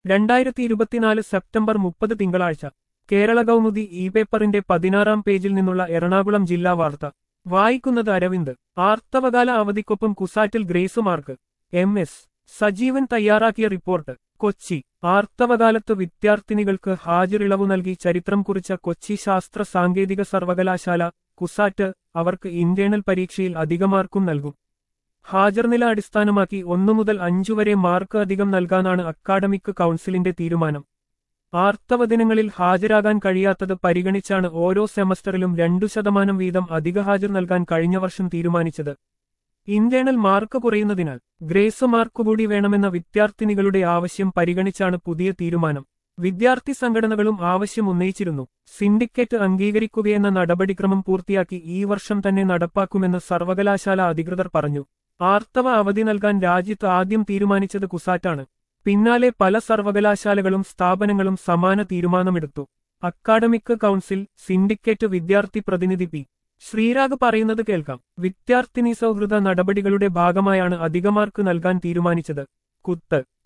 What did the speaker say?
രണ്ടായിരത്തി ഇരുപത്തിനാല് സെപ്റ്റംബർ മുപ്പത് തിങ്കളാഴ്ച കേരള കൗമുദി ഇ പേപ്പറിന്റെ പതിനാറാം പേജിൽ നിന്നുള്ള എറണാകുളം ജില്ലാ വാർത്ത വായിക്കുന്നത് അരവിന്ദ് ആർത്തവകാല അവധിക്കൊപ്പം കുസാറ്റിൽ grace mark M S Sajeevan തയ്യാറാക്കിയ റിപ്പോർട്ട് കൊച്ചി ആർത്തവകാലത്ത് വിദ്യാർത്ഥിനികൾക്ക് ഹാജരിളവു നൽകി ചരിത്രം കുറിച്ച കൊച്ചി ശാസ്ത്ര സാങ്കേതിക സർവകലാശാല കുസാറ്റ് അവർക്ക് ഇന്റേണൽ പരീക്ഷയിൽ അധിക മാർക്കും നൽകും ഹാജർനില അടിസ്ഥാനമാക്കി ഒന്നു മുതൽ അഞ്ചു വരെ മാർക്ക് അധികം നൽകാനാണ് അക്കാഡമിക് കൗൺസിലിന്റെ തീരുമാനം ആർത്തവ ദിനങ്ങളിൽ ഹാജരാകാൻ കഴിയാത്തത് പരിഗണിച്ചാണ് ഓരോ സെമസ്റ്ററിലും രണ്ടു ശതമാനം വീതം അധിക ഹാജർ നൽകാൻ കഴിഞ്ഞ വർഷം തീരുമാനിച്ചത് ഇന്റേണൽ മാർക്ക് കുറയുന്നതിനാൽ ഗ്രേസ് മാർക്ക് കൂടി വേണമെന്ന വിദ്യാർത്ഥിനികളുടെ ആവശ്യം പരിഗണിച്ചാണ് പുതിയ തീരുമാനം വിദ്യാർത്ഥി സംഘടനകളും ആവശ്യം ഉന്നയിച്ചിരുന്നു സിൻഡിക്കേറ്റ് അംഗീകരിക്കുകയെന്ന നടപടിക്രമം പൂർത്തിയാക്കി ഈ വർഷം തന്നെ നടപ്പാക്കുമെന്ന് സർവകലാശാല അധികൃതർ പറഞ്ഞു ആർത്തവ അവധി നൽകാൻ രാജ്യത്ത് ആദ്യം തീരുമാനിച്ചത് കുസാറ്റാണ് പിന്നാലെ പല സർവകലാശാലകളും സ്ഥാപനങ്ങളും സമാന തീരുമാനമെടുത്തു അക്കാഡമിക് കൗൺസിൽ സിൻഡിക്കേറ്റ് വിദ്യാർത്ഥി പ്രതിനിധി പി ശ്രീരാഗ് പറയുന്നത് കേൾക്കാം വിദ്യാർത്ഥിനി സൗഹൃദ നടപടികളുടെ ഭാഗമായാണ് അധികമാർക്ക് നൽകാൻ തീരുമാനിച്ചത് കുത്ത്